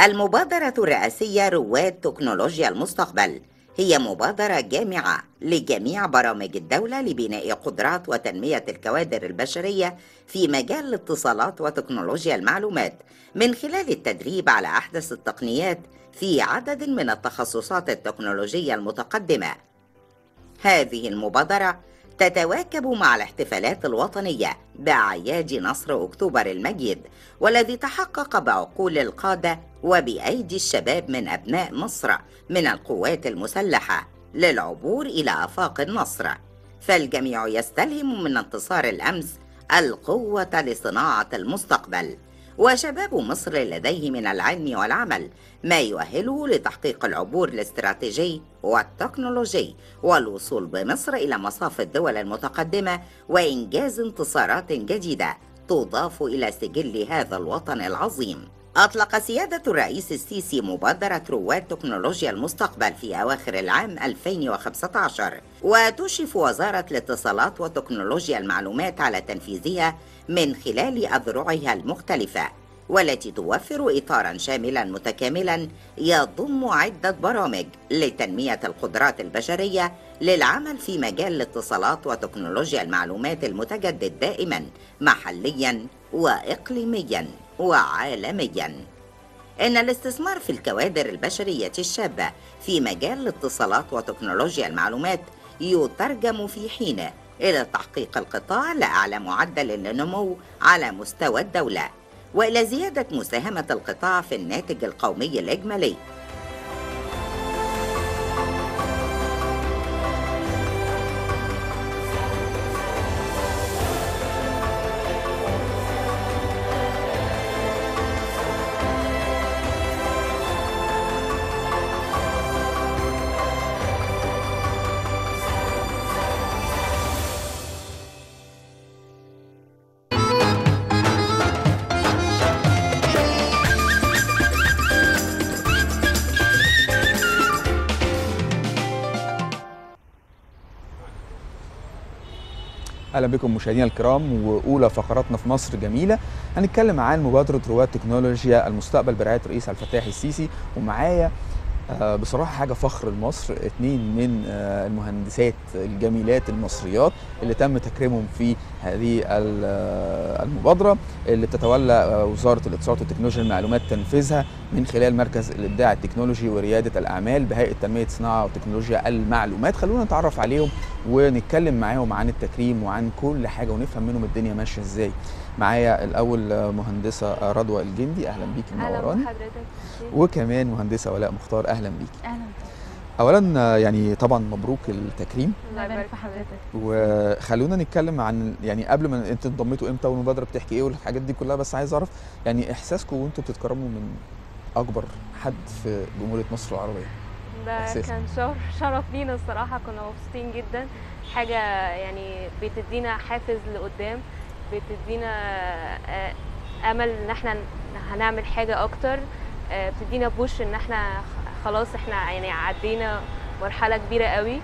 المبادرة الرئاسية رواد تكنولوجيا المستقبل هي مبادرة جامعة لجميع برامج الدولة لبناء قدرات وتنمية الكوادر البشرية في مجال الاتصالات وتكنولوجيا المعلومات من خلال التدريب على أحدث التقنيات في عدد من التخصصات التكنولوجية المتقدمة. هذه المبادرة تتواكب مع الاحتفالات الوطنية بأعياد نصر أكتوبر المجيد والذي تحقق بعقول القادة وبأيدي الشباب من أبناء مصر من القوات المسلحة للعبور إلى آفاق النصر فالجميع يستلهم من انتصار الأمس القوة لصناعة المستقبل وشباب مصر لديه من العلم والعمل ما يؤهله لتحقيق العبور الاستراتيجي والتكنولوجي والوصول بمصر إلى مصاف الدول المتقدمة وإنجاز انتصارات جديدة تضاف إلى سجل هذا الوطن العظيم أطلق سيادة الرئيس السيسي مبادرة رواد تكنولوجيا المستقبل في أواخر العام 2015 وتشرف وزارة الاتصالات وتكنولوجيا المعلومات على تنفيذها من خلال أذرعها المختلفة والتي توفر إطارا شاملا متكاملا يضم عدة برامج لتنمية القدرات البشرية للعمل في مجال الاتصالات وتكنولوجيا المعلومات المتجدد دائما محليا وإقليميا وعالميا إن الاستثمار في الكوادر البشرية الشابة في مجال الاتصالات وتكنولوجيا المعلومات يترجم في حين إلى تحقيق القطاع لأعلى معدل للنمو على مستوى الدولة وإلى زيادة مساهمة القطاع في الناتج القومي الإجمالي اهلا بكم مشاهدينا الكرام واولى فقراتنا في مصر جميله هنتكلم عن مبادره رواد تكنولوجيا المستقبل برعايه الرئيس عبد الفتاح السيسي ومعايا آه، بصراحه حاجه فخر لمصر اتنين من آه، المهندسات الجميلات المصريات اللي تم تكريمهم في هذه ال- آه، المبادره اللي بتتولى آه، وزاره الاتصالات وتكنولوجيا المعلومات تنفيذها من خلال مركز الابداع التكنولوجي ورياده الاعمال بهيئه تنميه صناعه وتكنولوجيا المعلومات خلونا نتعرف عليهم ونتكلم معاهم عن التكريم وعن كل حاجه ونفهم منهم الدنيا ماشيه ازاي معايا الاول آه، مهندسه آه، رضوى الجندي اهلا بيكي اهلا منوراني بحضرتك وكمان مهندسه ولاء مختار اهلا بيكي اهلا اولا آه، يعني طبعا مبروك التكريم الله يبارك في حضرتك وخلونا نتكلم عن يعني قبل ما انتوا انضميتوا امتى والمبادره بتحكي ايه والحاجات دي كلها بس عايز اعرف يعني احساسكم وانتوا بتتكرموا من اكبر حد في جمهوريه مصر العربيه ده إحساس. كان شرف شرف لينا الصراحه كنا مبسوطين جدا حاجه يعني بتدينا حافز لقدام بتدينا آه، امل ان احنا هنعمل حاجه اكتر آه، بتدينا بوش ان احنا خ- خلاص احنا يعني عدينا مرحله كبيره قوي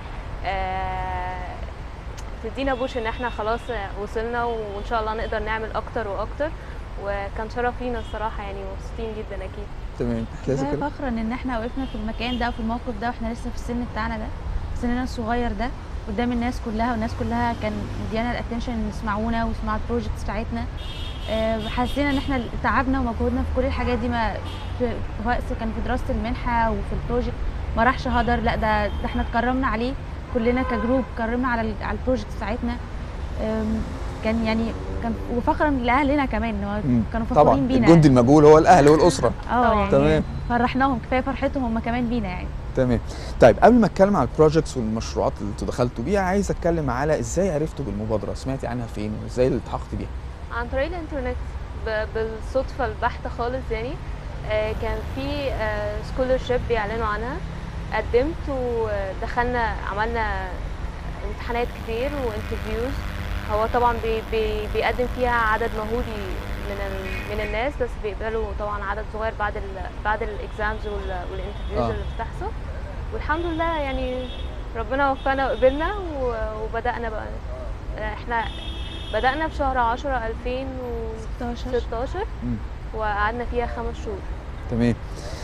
آه، بتدينا بوش ان احنا خلاص وصلنا وان شاء الله نقدر نعمل اكتر واكتر وكان شرف لينا الصراحه يعني مبسوطين جدا اكيد تمام احساسك كفايه كده؟ فخرا ان احنا وقفنا في المكان ده وفي الموقف ده واحنا لسه في السن بتاعنا ده سننا الصغير ده قدام الناس كلها والناس كلها كان مديانا الاتنشن ان يسمعونا ويسمعوا البروجكتس بتاعتنا آه، حسينا ان احنا تعبنا ومجهودنا في كل الحاجات دي ما في في وقت كان في دراسه المنحه وفي البروجكت ما راحش هدر لا ده, ده احنا اتكرمنا عليه كلنا كجروب كرمنا على ال- على البروجكت بتاعتنا آم، كان يعني كان وفخرا لاهلنا كمان إن هو مم. كانوا طبعا فخورين بينا الجندي المجهول هو الاهل والاسره اه طبعاً. يعني تمام. فرحناهم كفايه فرحتهم هم كمان بينا يعني تمام طيب قبل ما اتكلم على البروجكتس والمشروعات اللي انتوا دخلتوا بيها عايز اتكلم على ازاي عرفتوا بالمبادره سمعتي عنها فين وازاي التحقتي بيها عن طريق الانترنت ب- بالصدفة البحتة خالص يعني آه، كان في سكولرشيب بيعلنوا عنها قدمت ودخلنا عملنا امتحانات كتير وانترفيوز هو طبعا بي بي بيقدم فيها عدد مهولي من ال من الناس بس بيقبلوا طبعا عدد صغير بعد ال بعد الاكزامز والانترفيوز آه. اللي بتحصل والحمد لله يعني ربنا وفقنا وقبلنا و- وبدأنا بقى احنا بدأنا في شهر 10 16 2016 مم. وقعدنا فيها خمس شهور تمام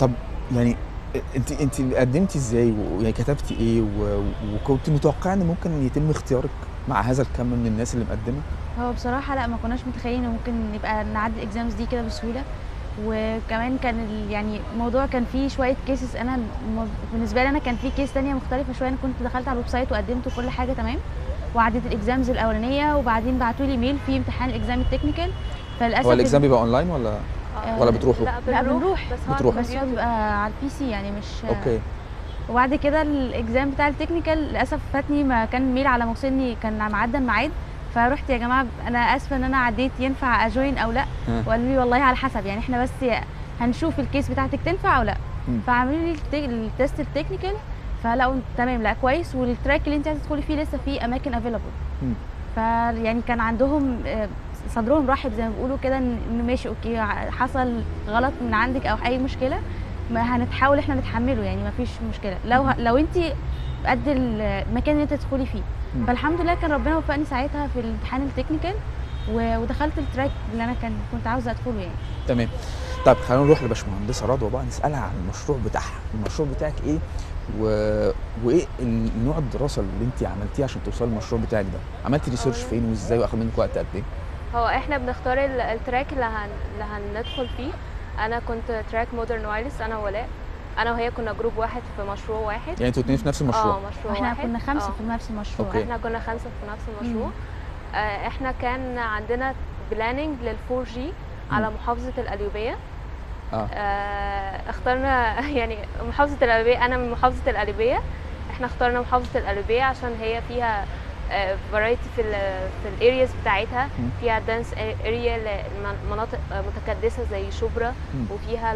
طب يعني انت انت قدمتي ازاي ويعني كتبتي ايه و- وكنت متوقعه ان ممكن يتم اختيارك مع هذا الكم من الناس اللي مقدمه هو بصراحة لا ما كناش متخيلين إن ممكن نبقى نعدي الاكزامز دي كده بسهولة وكمان كان ال- يعني الموضوع كان فيه شوية كيسز أنا الم- بالنسبة لي أنا كان فيه كيس تانية مختلفة شوية أنا كنت دخلت على الويب سايت وقدمت كل حاجة تمام وعديت الاكزامز الأولانية وبعدين بعتوا لي ميل فيه امتحان الاكزام التكنيكال فللأسف هو الاكزام بيبقى اونلاين ولا آه، ولا بتروحوا؟ لا لا، بنروح, بنروح. بس هو بتروحوا. بس هو الكمبيوتر. بيبقى على البي سي يعني مش اوكي وبعد كده الاكزام بتاع التكنيكال للاسف فاتني ما كان ميل على موصلني كان معدى الميعاد فرحت يا جماعه انا اسفه ان انا عديت ينفع اجوين او لا ها. وقالوا لي والله على حسب يعني احنا بس هنشوف الكيس بتاعتك تنفع او لا مم. فعملوا لي الت- التست التكنيكال فلقوا تمام لا كويس والتراك اللي انت عايزه تدخلي فيه لسه فيه اماكن افيلابل مم. فيعني كان عندهم آه، صدرهم رحب زي ما بيقولوا كده إن- انه ماشي اوكي ع- حصل غلط من عندك او اي مشكله ما هنتحاول احنا نتحمله يعني ما فيش مشكله لو ه- لو انت قد المكان اللي انت تدخلي فيه مم. فالحمد لله كان ربنا وفقني ساعتها في الامتحان التكنيكال و- ودخلت التراك اللي انا كان كنت عاوزه ادخله يعني تمام طب خلينا نروح لباشمهندسه رضوى بقى نسالها عن المشروع بتاعها المشروع بتاعك ايه و... وايه النوع الدراسه اللي انت عملتيه عشان توصلي للمشروع بتاعك ده عملتي ريسيرش أولاً. فين وازاي واخد منك وقت قد ايه هو احنا بنختار ال- التراك اللي, هن... اللي هندخل فيه انا كنت تراك مودرن وايرلس انا وولاء انا وهي كنا جروب واحد في مشروع واحد يعني انتوا اتنين في نفس المشروع اه مشروع واحنا واحد كنا خمسه آه. في نفس المشروع أوكي. احنا كنا خمسه في نفس المشروع آه احنا كان عندنا بلاننج لل 4 جي على محافظه القليوبيه اه آه اخترنا يعني محافظه القليوبيه انا من محافظه القليوبيه احنا اخترنا محافظه القليوبيه عشان هي فيها فرايتي في ال في الارياز بتاعتها مم. فيها دانس اريا مناطق آه، متكدسه زي شبرا مم. وفيها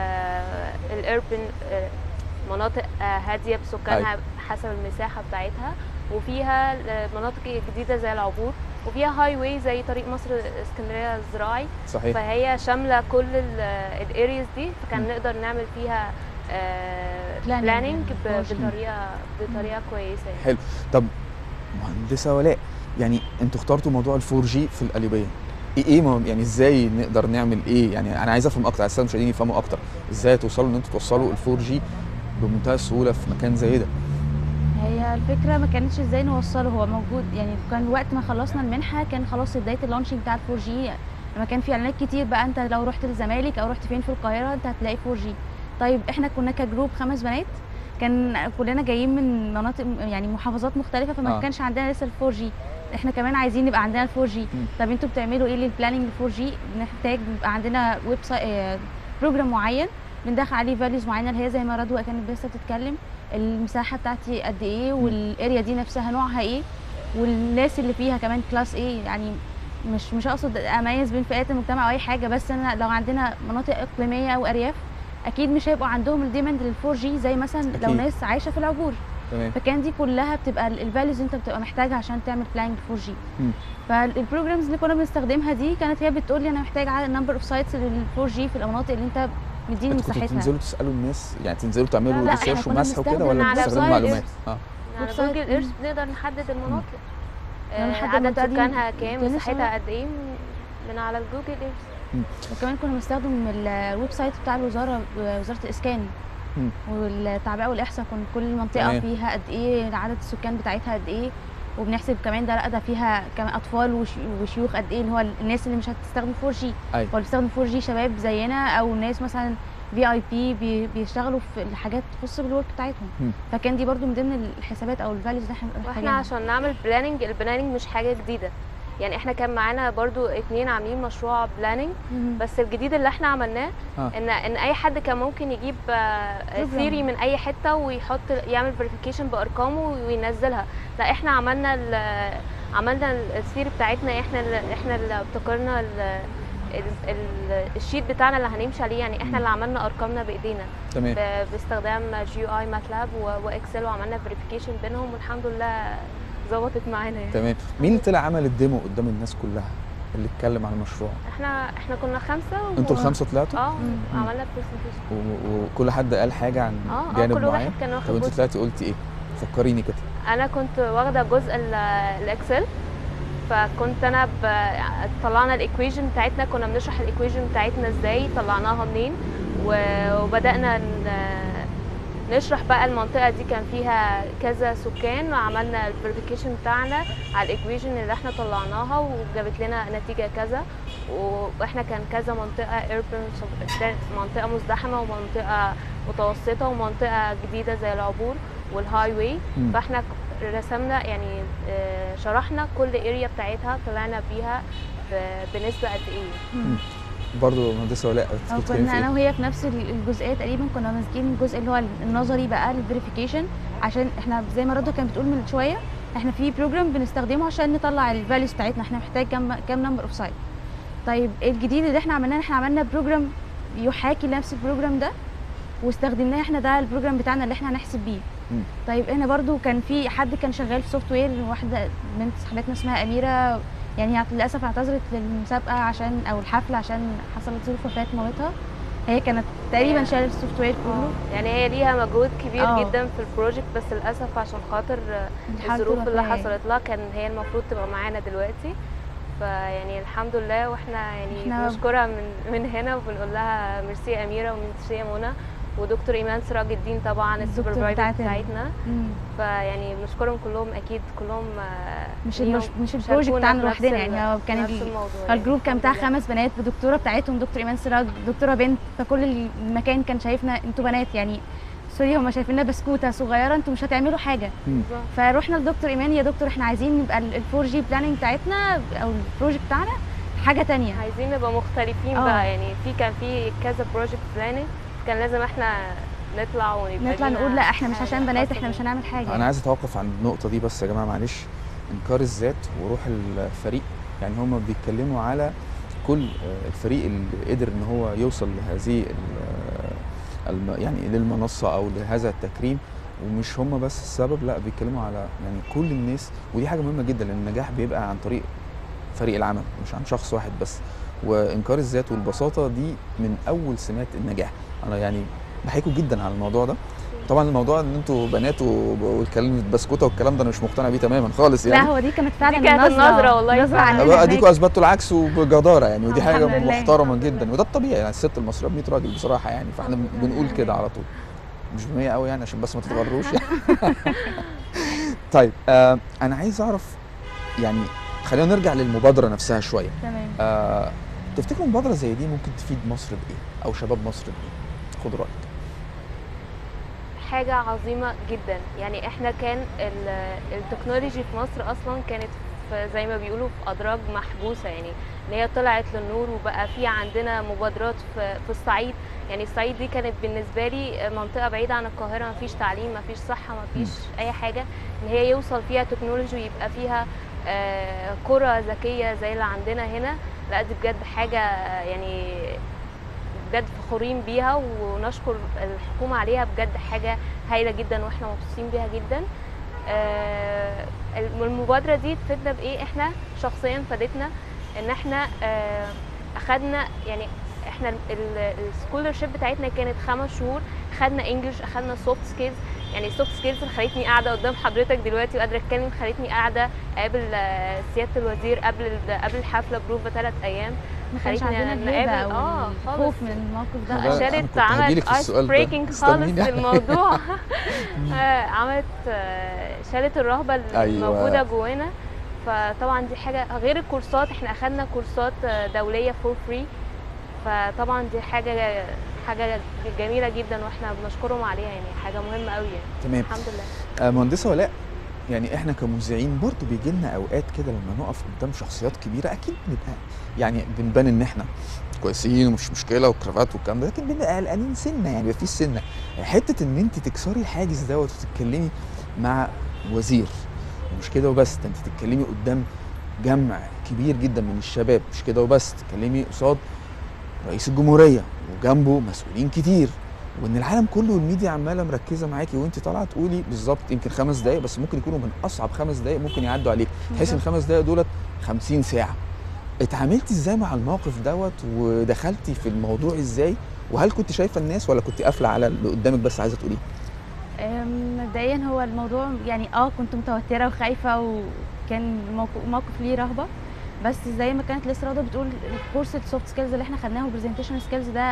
الاربن مناطق آه، هاديه بسكانها حسب المساحه بتاعتها وفيها آه، مناطق جديده زي العبور وفيها هاي واي زي طريق مصر اسكندريه الزراعي صحيح فهي شامله كل الارياز دي فكان مم. نقدر نعمل فيها Planning بلاننج للفرش. بطريقه بطريقه كويسه يعني. حلو طب مهندسه ولاء يعني انتوا اخترتوا موضوع الفور جي في القليوبيه ايه ايه ما- يعني ازاي نقدر نعمل ايه يعني انا عايز افهم اكتر عايز الساده المشاهدين يفهموا اكتر ازاي توصلوا ان انتوا توصلوا الفور جي بمنتهى السهوله في مكان زي ده هي الفكره ما كانتش ازاي نوصله هو موجود يعني كان وقت ما خلصنا المنحه كان خلاص بدايه اللانشنج بتاع الفور جي لما كان في اعلانات كتير بقى انت لو رحت الزمالك او رحت فين في القاهره انت هتلاقي 4 جي طيب احنا كنا كجروب خمس بنات كان كلنا جايين من مناطق يعني محافظات مختلفه فما آه. آه. كانش عندنا لسه الفور جي احنا كمان عايزين نبقى عندنا الفور جي مم. طب انتوا بتعملوا ايه للبلاننج الفور جي بنحتاج يبقى عندنا ويب سايت بروجرام معين بندخل عليه فاليوز معينه اللي هي زي ما رضوى كانت لسه بتتكلم المساحه بتاعتي قد ايه والاريا دي نفسها نوعها ايه والناس اللي فيها كمان كلاس ايه يعني مش مش اقصد اميز بين فئات المجتمع او اي حاجه بس انا لو عندنا مناطق اقليميه او ارياف اكيد مش هيبقوا عندهم الديماند للفور جي زي مثلا لو أكيد. ناس عايشه في العبور تمام فكان دي كلها بتبقى الفاليوز انت بتبقى محتاجها عشان تعمل بلاننج 4 جي مم. فالبروجرامز اللي كنا بنستخدمها دي كانت هي بتقول لي انا محتاج عدد نمبر اوف سايتس لل 4 جي في المناطق اللي انت مديني انتوا كنتوا مساحتها تنزلوا تسالوا الناس يعني تنزلوا لا، تعملوا لا، ريسيرش احنا كنا ومسح وكده بنستخدم ولا على بتستخدموا ويب معلومات سايت. اه على ويب سايت. جوجل ايرث بنقدر نحدد المناطق آه، نحدد عدد المنطقة دي سكانها كام كان مساحتها اسمها- قد ايه من- من على الجوجل ايرث وكمان كنا بنستخدم الويب سايت بتاع الوزاره وزاره الاسكان مم. والتعبئه والاحصاء كان كل منطقه تمام. فيها قد ايه عدد السكان بتاعتها قد ايه وبنحسب كمان ده لا ده فيها كمان اطفال وش- وشيوخ قد ايه اللي هو الناس اللي مش هتستخدم 4 جي ايوه هو اللي بيستخدم 4 جي شباب زينا او ناس مثلا في اي بي بيشتغلوا في الحاجات تخص بالورك بتاعتهم مم. فكان دي برضو من ضمن الحسابات او الفاليوز اللي احنا واحنا محتاجينها. عشان نعمل بلاننج البلاننج مش حاجه جديده يعني احنا كان معانا برضو اتنين عاملين مشروع بلاننج مم. بس الجديد اللي احنا عملناه آه. ان ان اي حد كان ممكن يجيب Program. ثيري من اي حته ويحط يعمل فيريفيكيشن بارقامه وينزلها لا احنا عملنا ال- عملنا الثيري بتاعتنا احنا اللي احنا اللي ابتكرنا ال- ال- ال- الشيت بتاعنا اللي هنمشي عليه يعني احنا اللي عملنا ارقامنا بايدينا تمام ب- باستخدام جي يو اي ماتلاب واكسل وعملنا فيريفيكيشن بينهم والحمد لله ظبطت معانا يعني تمام مين اللي طلع عمل الديمو قدام الناس كلها اللي اتكلم عن المشروع احنا احنا كنا خمسه و... انتوا الخمسه طلعتوا اه مم. عملنا برزنتيشن و- وكل حد قال حاجه عن اه اه جانب كل واحد معين كان طب واخد انت جزء طلعتي قلتي ايه فكريني كده انا كنت واخده جزء ال- الاكسل فكنت انا ب... طلعنا الايكويشن بتاعتنا كنا بنشرح الايكويشن بتاعتنا ازاي طلعناها منين و- وبدانا ن- نشرح بقى المنطقه دي كان فيها كذا سكان وعملنا الفيريفيكيشن بتاعنا على الايكويشن اللي احنا طلعناها وجابت لنا نتيجه كذا واحنا كان كذا منطقه urban منطقه مزدحمه ومنطقه متوسطه ومنطقه جديده زي العبور والهاي واي مم. فاحنا رسمنا يعني آه، شرحنا كل اريا بتاعتها طلعنا بيها ب- بنسبه قد ايه برضه مهندسه ولاء أو بتتكلمي في كنا انا ايه؟ وهي في نفس ال- الجزئيه تقريبا كنا ماسكين الجزء اللي هو النظري بقى الفيريفيكيشن عشان احنا زي ما رضا كانت بتقول من شويه احنا في بروجرام بنستخدمه عشان نطلع الفاليوز بتاعتنا احنا محتاج كام كام نمبر اوف سايت طيب الجديد اللي احنا عملناه احنا عملنا بروجرام يحاكي نفس البروجرام ده واستخدمناه احنا ده البروجرام بتاعنا اللي احنا هنحسب بيه مم. طيب هنا برضو كان في حد كان شغال في سوفت وير واحده بنت صاحبتنا اسمها اميره يعني هي للاسف اعتذرت للمسابقه عشان او الحفله عشان حصلت ظروف وفاه مامتها هي كانت تقريبا شايله السوفت وير كله يعني هي ليها مجهود كبير آه. جدا في البروجكت بس للاسف عشان خاطر آه، حالة الظروف اللي الوفاة. حصلت لها كان هي المفروض تبقى معانا دلوقتي فيعني الحمد لله واحنا يعني إحنا- بنشكرها من من هنا وبنقول لها ميرسي يا اميره وميرسي يا منى ودكتور ايمان سراج الدين طبعا الدكتور السوبرفايزر بتاعت ال- بتاعتنا مم. فيعني بنشكرهم كلهم اكيد كلهم آه، مش ليهم- مش, مش البروجكت شاركونا بتاعنا في نفس لوحدنا ال- يعني هو كان نفس ال- الموضوع يعني. الجروب كان بتاع الحمد لله. خمس بنات بدكتوره بتاعتهم دكتور ايمان سراج دكتوره بنت فكل المكان كان شايفنا انتوا بنات يعني سوري هما شايفيننا بسكوته صغيره انتوا مش هتعملوا حاجه بالظبط. فروحنا لدكتور ايمان يا دكتور احنا عايزين نبقى الفور جي بلاننج بتاعتنا او البروجكت بتاعنا حاجه تانية عايزين نبقى مختلفين آه. بقى يعني في كان في كذا بروجكت بلاننج كان لازم احنا نطلع ونبقى نطلع لينا نقول لا احنا مش حاجة عشان بنات خاصة احنا مش بينا. هنعمل حاجه انا عايز اتوقف عن النقطه دي بس يا جماعه معلش انكار الذات وروح الفريق يعني هم بيتكلموا على كل آه، الفريق اللي قدر ان هو يوصل لهذه ال- الم- يعني للمنصه او لهذا التكريم ومش هم بس السبب لا بيتكلموا على يعني كل الناس ودي حاجه مهمه جدا لان النجاح بيبقى عن طريق فريق العمل مش عن شخص واحد بس وانكار الذات والبساطه دي من اول سمات النجاح انا يعني بحيكوا جدا على الموضوع ده طبعا الموضوع ان انتوا بنات وب- والكلام البسكوته والكلام ده انا مش مقتنع بيه تماما خالص لا يعني هو دي كانت فعلا دي كانت النظرة والله نظره فعلا. عننا بقى هناك. اديكوا اثبتوا العكس وبجداره يعني ودي حاجه الحمد لله. محترمه الحمد جدا لله. وده الطبيعي يعني الست المصريه ب 100 راجل بصراحه يعني فاحنا الحمد لله. بنقول كده على طول مش ب 100 قوي يعني عشان بس ما تتغروش يعني طيب آه انا عايز اعرف يعني خلينا نرجع للمبادره نفسها شويه تمام آه تفتكروا مبادره زي دي ممكن تفيد مصر بايه او شباب مصر بايه خد رايك حاجة عظيمة جدا يعني احنا كان ال- التكنولوجي في مصر اصلا كانت في زي ما بيقولوا في ادراج محبوسة يعني ان هي طلعت للنور وبقى في عندنا مبادرات في, في الصعيد يعني الصعيد دي كانت بالنسبة لي منطقة بعيدة عن القاهرة مفيش تعليم مفيش صحة مفيش اي حاجة ان هي يوصل فيها تكنولوجي ويبقى فيها آه، قرى ذكية زي اللي عندنا هنا لا دي بجد حاجة يعني بجد فخورين بيها ونشكر الحكومة عليها بجد حاجة هايلة جدا واحنا مبسوطين بيها جدا آه، المبادرة دي تفيدنا بإيه احنا شخصيا فادتنا ان احنا آه، اخدنا يعني احنا السكولرشيب بتاعتنا كانت خمس شهور خدنا انجلش اخدنا سوفت سكيلز يعني السوفت سكيلز اللي خلتني قاعده قدام حضرتك دلوقتي وقادره اتكلم خلتني قاعده اقابل آه، سياده الوزير قبل ال- قبل الحفله بروفا ثلاث ايام ما كانش خلتني عندنا نقابل- الهيبه او آه، خالص. الخوف من الموقف ده- ده أنا شالت كنت هجيلك عملت في ايس السؤال ده. بريكنج خالص استنيني. في الموضوع آه، عملت آه، شالت الرهبه أيوة. الموجوده جوانا فطبعا دي حاجه غير الكورسات احنا اخدنا كورسات آه، دوليه فور فري فطبعا دي حاجه حاجه جميله جدا واحنا بنشكرهم عليها يعني حاجه مهمه قوي يعني تمام الحمد لله آه، مهندسه ولاء يعني احنا كمذيعين برضه بيجي لنا اوقات كده لما نقف قدام شخصيات كبيره اكيد بنبقى يعني بنبان ان احنا كويسين ومش مشكله والكرافات والكلام ده لكن بنبقى قلقانين سنه يعني بيبقى في سنه حته ان انت تكسري الحاجز دوت وتتكلمي مع وزير ومش كده وبس ده انت تتكلمي قدام جمع كبير جدا من الشباب مش كده وبس تتكلمي قصاد رئيس الجمهوريه وجنبه مسؤولين كتير وان العالم كله والميديا عماله مركزه معاكي وانت طالعه تقولي بالظبط يمكن خمس دقائق بس ممكن يكونوا من اصعب خمس دقائق ممكن يعدوا عليك تحس ان الخمس دقائق دولت 50 ساعه اتعاملتي ازاي مع الموقف دوت ودخلتي في الموضوع ازاي وهل كنت شايفه الناس ولا كنت قافله على اللي قدامك بس عايزه تقوليه أم، مبدئيا هو الموضوع يعني اه كنت متوتره وخايفه وكان موقف, موقف ليه رهبه بس زي ما كانت لسه رضا بتقول الكورس السوفت سكيلز اللي احنا خدناه والبرزنتيشن سكيلز ده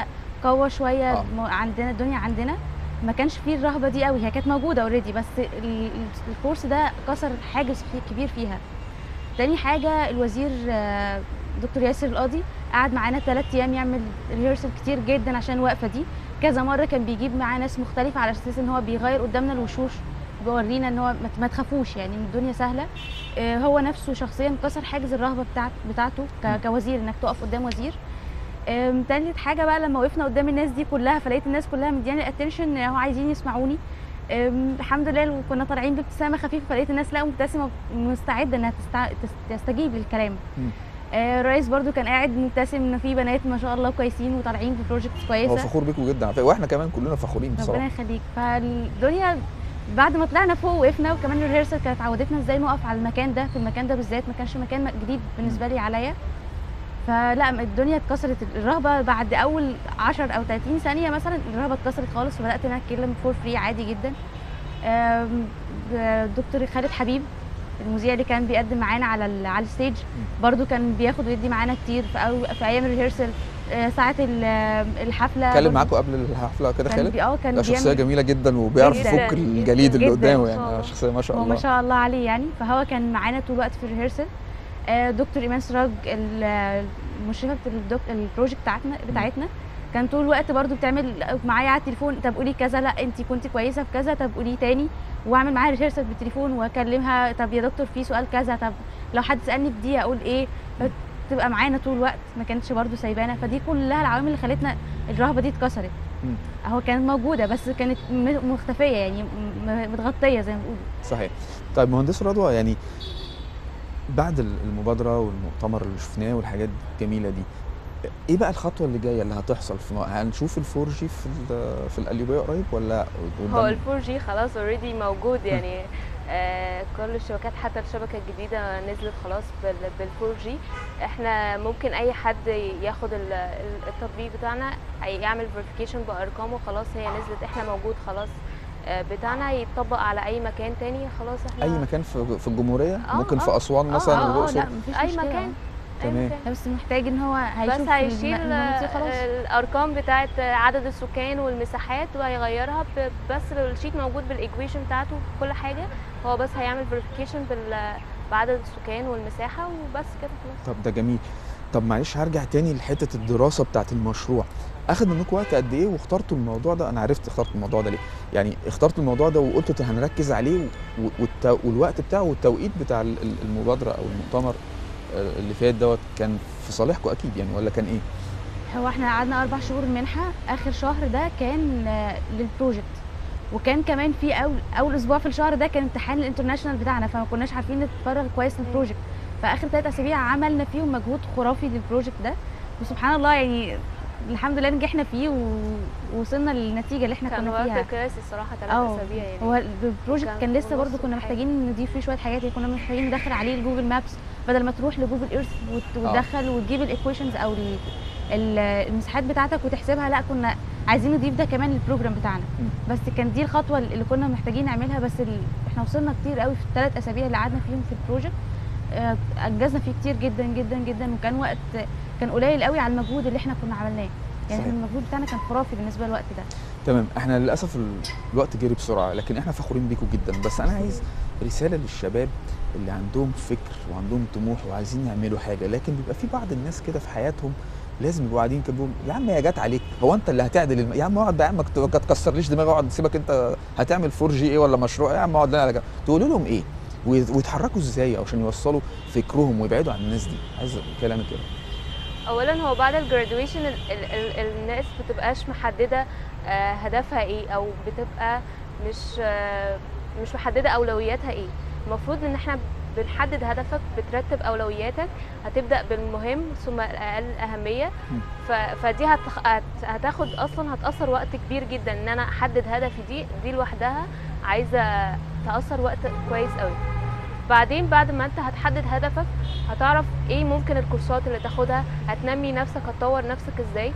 قوى شويه آه. م- عندنا الدنيا عندنا ما كانش فيه الرهبه دي قوي هي كانت موجوده اوريدي بس ال- ال- الكورس ده كسر حاجز فيه كبير فيها تاني حاجه الوزير آه، دكتور ياسر القاضي قعد معانا ثلاث ايام يعمل ريهرسل كتير جدا عشان الوقفه دي كذا مره كان بيجيب معاه ناس مختلفه على اساس ان هو بيغير قدامنا الوشوش بيورينا ان هو ما- ما تخافوش يعني إن الدنيا سهله آه، هو نفسه شخصيا كسر حاجز الرهبه بتاعت بتاعته ك- كوزير انك تقف قدام وزير آم، تالت حاجه بقى لما وقفنا قدام الناس دي كلها فلقيت الناس كلها مدياني اتنشن هو عايزين يسمعوني آم، الحمد لله كنا طالعين بابتسامه خفيفه فلقيت الناس لا مبتسمه مستعده انها تستع... تس- تستجيب للكلام مم. آه، الرئيس برضو كان قاعد مبتسم ان في بنات ما شاء الله كويسين وطالعين في بروجكتس هو كويسه فخور بيكم جدا على فكرة، واحنا كمان كلنا فخورين ربنا بصراحه يخليك فالدنيا بعد ما طلعنا فوق وقفنا وكمان الريهرسل كانت عودتنا ازاي نقف على المكان ده في المكان ده بالذات ما كانش مكان جديد بالنسبه لي عليا فلا الدنيا اتكسرت الرهبه بعد اول 10 او 30 ثانيه مثلا الرهبه اتكسرت خالص فبدات ان انا اتكلم فور فري عادي جدا آم، دكتور خالد حبيب المذيع اللي كان بيقدم معانا على ال- على الستيج برضو كان بياخد ويدي معانا كتير في, أو في ايام الريهرسل آه، ساعه ال- الحفله اتكلم برضو معاكم قبل الحفله كده كان خالد بي- اه كان ده شخصيه بيعمل جميله جدا وبيعرف جداً، يفك جداً، الجليد اللي جداً، قدامه ما يعني شاء آه، الله. شخصيه ما شاء هو الله ما شاء الله عليه يعني فهو كان معانا طول الوقت في الريهرسل آه، دكتور ايمان سراج ال- المشرفه بتاع الدك... البروجكت بتاعتنا بتاعتنا كان طول الوقت برضو بتعمل معايا على التليفون طب قولي كذا لا انت كنت كويسه في كذا طب قولي تاني واعمل معاها ريهرسل بالتليفون واكلمها طب يا دكتور في سؤال كذا طب لو حد سالني في دي اقول ايه تبقى معانا طول الوقت ما كانتش برضو سايبانا فدي كلها العوامل اللي خلتنا الرهبه دي اتكسرت مم. هو كانت موجوده بس كانت م- مختفيه يعني م- م- متغطيه زي ما بيقولوا صحيح طيب مهندس رضوى يعني بعد ال- المبادره والمؤتمر اللي شفناه والحاجات الجميله دي ايه بقى الخطوه اللي جايه اللي هتحصل في هنشوف الفور جي في ال- في القليوبيه قريب ولا هو قدام الفور جي خلاص اوريدي موجود يعني آه كل الشبكات حتى الشبكه الجديده نزلت خلاص بال- بالفور جي احنا ممكن اي حد ياخد ال- ال- التطبيق بتاعنا يعمل فيريفيكيشن بارقامه خلاص هي نزلت احنا موجود خلاص آه بتاعنا يتطبق على اي مكان تاني خلاص احنا اي مكان في في الجمهوريه آه، ممكن في آه. اسوان آه، مثلا آه، آه، والاقصر لا مفيش اي مشكلة. مكان اي تمام. مكان بس محتاج ان هو هيشوف بس هيشيل الم- المناطق خلاص الارقام بتاعه عدد السكان والمساحات وهيغيرها ب- بس لو الشيت موجود بالايكويشن بتاعته كل حاجه هو بس هيعمل فيريفيكيشن بعدد السكان والمساحه وبس كده خلاص طب ده جميل طب معلش هرجع تاني لحته الدراسه بتاعت المشروع اخد منكم وقت قد ايه واخترتوا الموضوع ده انا عرفت اخترت الموضوع ده ليه يعني اخترتوا الموضوع ده وقلتوا هنركز عليه و- والت- والوقت بتاعه والتوقيت بتاع ال- ال- المبادره او المؤتمر آه، اللي فات دوت كان في صالحكم اكيد يعني ولا كان ايه هو احنا قعدنا اربع شهور منحه اخر شهر ده كان آه، للبروجكت وكان كمان في اول اول اسبوع في الشهر ده كان امتحان الانترناشونال بتاعنا فما كناش عارفين نتفرغ كويس للبروجكت فاخر ثلاث اسابيع عملنا فيهم مجهود خرافي للبروجكت ده وسبحان الله يعني الحمد لله نجحنا فيه ووصلنا للنتيجه اللي احنا كان كنا وقت فيها كراسي الصراحه ثلاث اه اسابيع يعني هو البروجكت كان كان لسه ونص برضو كنا وحاجة. محتاجين نضيف فيه شويه حاجات يعني كنا محتاجين ندخل عليه الجوجل مابس بدل ما تروح لجوجل ايرث وت- آه. وتدخل وتجيب الايكويشنز او ال- ال- المساحات بتاعتك وتحسبها لا كنا عايزين نضيف ده كمان للبروجرام بتاعنا مم. بس كان دي الخطوه اللي كنا محتاجين نعملها بس ال... احنا وصلنا كتير قوي في الثلاث اسابيع اللي قعدنا فيهم في البروجكت آه، انجزنا فيه كتير جدا جدا جدا وكان وقت كان قليل قوي على المجهود اللي احنا كنا عملناه يعني صحيح. المجهود بتاعنا كان خرافي بالنسبه للوقت ده تمام احنا للاسف ال- الوقت جري بسرعه لكن احنا فخورين بيكم جدا بس انا عايز رساله للشباب اللي عندهم فكر وعندهم طموح وعايزين يعملوا حاجه لكن بيبقى في بعض الناس كده في حياتهم لازم يبقوا قاعدين كده بيقولوا يا عم هي جت عليك هو انت اللي هتعدل الم... يا عم اقعد بقى يا عم ما تك- ما تكسرليش دماغي اقعد سيبك انت هتعمل 4 جي ايه ولا مشروع إيه يا عم اقعد لنا على جنب تقولوا لهم ايه وي- ويتحركوا ازاي عشان يوصلوا فكرهم ويبعدوا عن الناس دي عايز كلامك كده اولا هو بعد الجراديويشن ال ال ال الناس بتبقاش محدده آه، هدفها ايه او بتبقى مش آه، مش محدده اولوياتها ايه المفروض ان احنا بنحدد هدفك بترتب اولوياتك هتبدا بالمهم ثم الاقل اهميه م. ف- فدي هتخ... هت... هتاخد اصلا هتاثر وقت كبير جدا ان انا احدد هدفي دي دي لوحدها عايزه تاثر وقت كويس قوي بعدين بعد ما انت هتحدد هدفك هتعرف ايه ممكن الكورسات اللي تاخدها هتنمي نفسك هتطور نفسك ازاي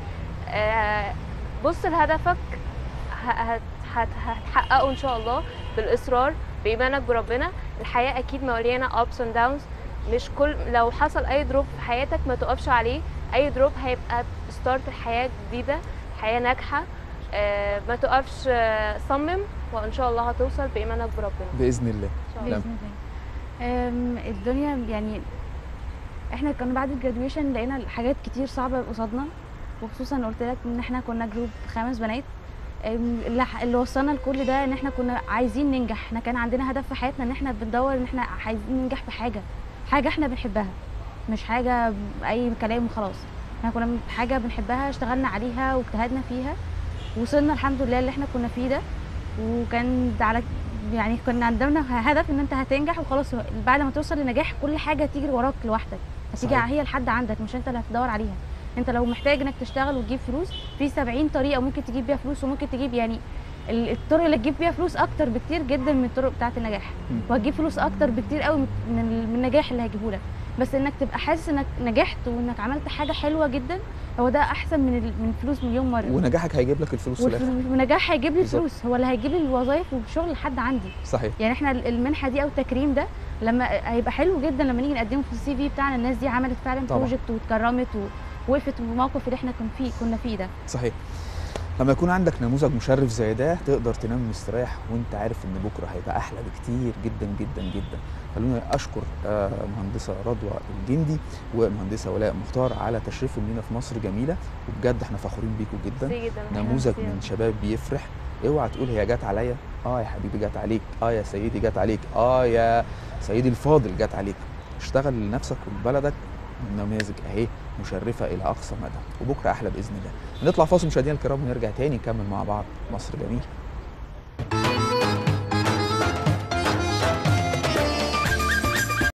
آه، بص لهدفك ه- هت- هت- هتحققه ان شاء الله بالاصرار بايمانك بربنا الحياه اكيد مليانه ups and downs مش كل لو حصل اي دروب في حياتك ما تقفش عليه اي دروب هيبقى ستارت الحياه جديده حياه ناجحه آه، ما تقفش آه، صمم وان شاء الله هتوصل بايمانك بربنا باذن الله ان شاء الله باذن الله أم، الدنيا يعني احنا كنا بعد الجراديويشن لقينا حاجات كتير صعبه قصادنا وخصوصا قلت لك ان احنا كنا جروب خمس بنات أم، اللي ح- اللي وصلنا لكل ده ان احنا كنا عايزين ننجح احنا كان عندنا هدف في حياتنا ان احنا بندور ان احنا عايزين ننجح في حاجه حاجه احنا بنحبها مش حاجه اي كلام وخلاص احنا كنا من- حاجه بنحبها اشتغلنا عليها واجتهدنا فيها وصلنا الحمد لله اللي احنا كنا فيه ده وكان ده على يعني كنا عندنا هدف ان انت هتنجح وخلاص بعد ما توصل لنجاح كل حاجه تيجي وراك لوحدك هتيجي صحيح. هي لحد عندك مش انت اللي هتدور عليها انت لو محتاج انك تشتغل وتجيب فلوس في 70 طريقه ممكن تجيب بيها فلوس وممكن تجيب يعني ال- الطرق اللي تجيب بيها فلوس اكتر بكتير جدا من الطرق بتاعه النجاح مم. وهتجيب فلوس اكتر بكتير قوي من من النجاح اللي هيجيبه لك بس انك تبقى حاسس انك نجحت وانك عملت حاجه حلوه جدا هو ده احسن من ال- من فلوس مليون مره ونجاحك هيجيب لك الفلوس في الاخر والف- والنجاح هيجيب لي بالظبط. الفلوس هو اللي هيجيب لي الوظايف والشغل لحد عندي صحيح يعني احنا المنحه دي او التكريم ده لما هيبقى حلو جدا لما نيجي نقدمه في السي في بتاعنا الناس دي عملت فعلا طبعا. بروجكت واتكرمت ووقفت في الموقف اللي احنا كنا فيه كنا فيه ده صحيح لما يكون عندك نموذج مشرف زي ده تقدر تنام مستريح وانت عارف ان بكره هيبقى احلى بكتير جدا جدا جدا خلونا اشكر آه، مهندسه رضوى الجندي ومهندسه ولاء مختار على تشريفهم لينا في مصر جميله وبجد احنا فخورين بيكم جدا ميرسي جدا نموذج ميرسي. من شباب بيفرح اوعى تقول هي جت عليا اه يا حبيبي جت عليك اه يا سيدي جت عليك اه يا سيدي الفاضل جت عليك اشتغل لنفسك ولبلدك نماذج اهي مشرفه الى اقصى مدى وبكره احلى باذن الله نطلع فاصل مشاهدينا الكرام ونرجع تاني نكمل مع بعض مصر جميل